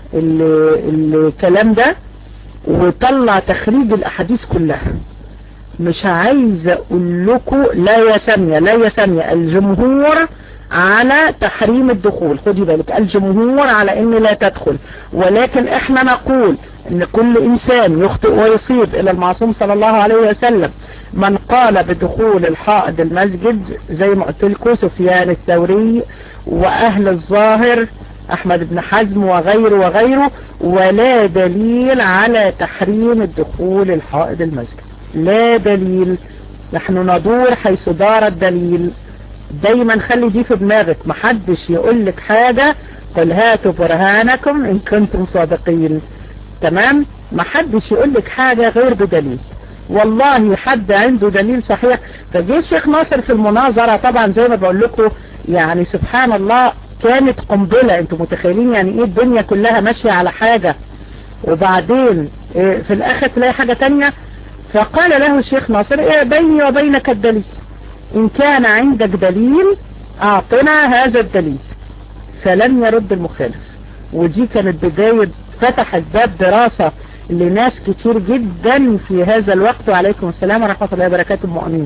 الكلام ده وطلع تخريج الاحاديث كلها مش عايز اقول لكم لا يا سامية لا يا سامية الجمهور على تحريم الدخول خدي بالك الجمهور على ان لا تدخل ولكن احنا نقول ان كل انسان يخطئ ويصيب الى المعصوم صلى الله عليه وسلم من قال بدخول الحائض المسجد زي ما قلت لكم سفيان الثوري واهل الظاهر احمد بن حزم وغيره وغيره ولا دليل على تحريم الدخول الحائض المسجد لا دليل نحن ندور حيث دار الدليل دايما خلي دي في دماغك محدش يقول لك حاجة قل هاتوا برهانكم ان كنتم صادقين تمام محدش يقول لك حاجة غير بدليل والله حد عنده دليل صحيح فجي الشيخ ناصر في المناظرة طبعا زي ما بقول لكم يعني سبحان الله كانت قنبلة انتم متخيلين يعني ايه الدنيا كلها ماشية على حاجة وبعدين إيه في الاخر تلاقي حاجة تانية فقال له الشيخ ناصر إيه بيني وبينك الدليل ان كان عندك دليل اعطنا هذا الدليل فلم يرد المخالف ودي كانت بداية فتحت باب دراسة لناس كتير جدا في هذا الوقت وعليكم السلام ورحمة الله وبركاته المؤمنين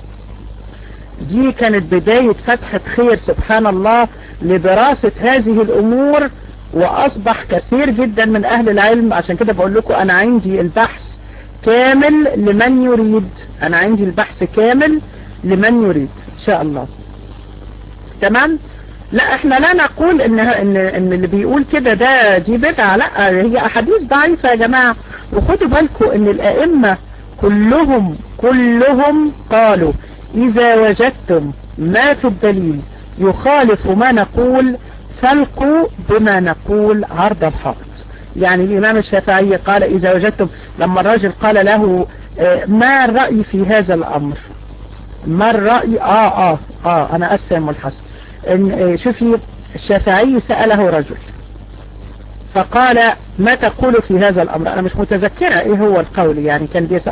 دي كانت بداية فتحة خير سبحان الله لدراسة هذه الأمور وأصبح كثير جدا من أهل العلم عشان كده بقول لكم أنا عندي البحث كامل لمن يريد أنا عندي البحث كامل لمن يريد إن شاء الله تمام لا احنا لا نقول ان ان ان اللي بيقول كده ده دي بدعه لا هي احاديث ضعيفه يا جماعه وخدوا بالكم ان الائمه كلهم كلهم قالوا اذا وجدتم ما في الدليل يخالف ما نقول فالقوا بما نقول عرض الحائط يعني الامام الشافعي قال اذا وجدتم لما الرجل قال له ما الرأي في هذا الامر ما الرأي اه اه اه انا اسف يا ام الحسن إن شوفي الشافعي سأله رجل فقال ما تقول في هذا الأمر أنا مش متذكرة إيه هو القول يعني كان بيسأل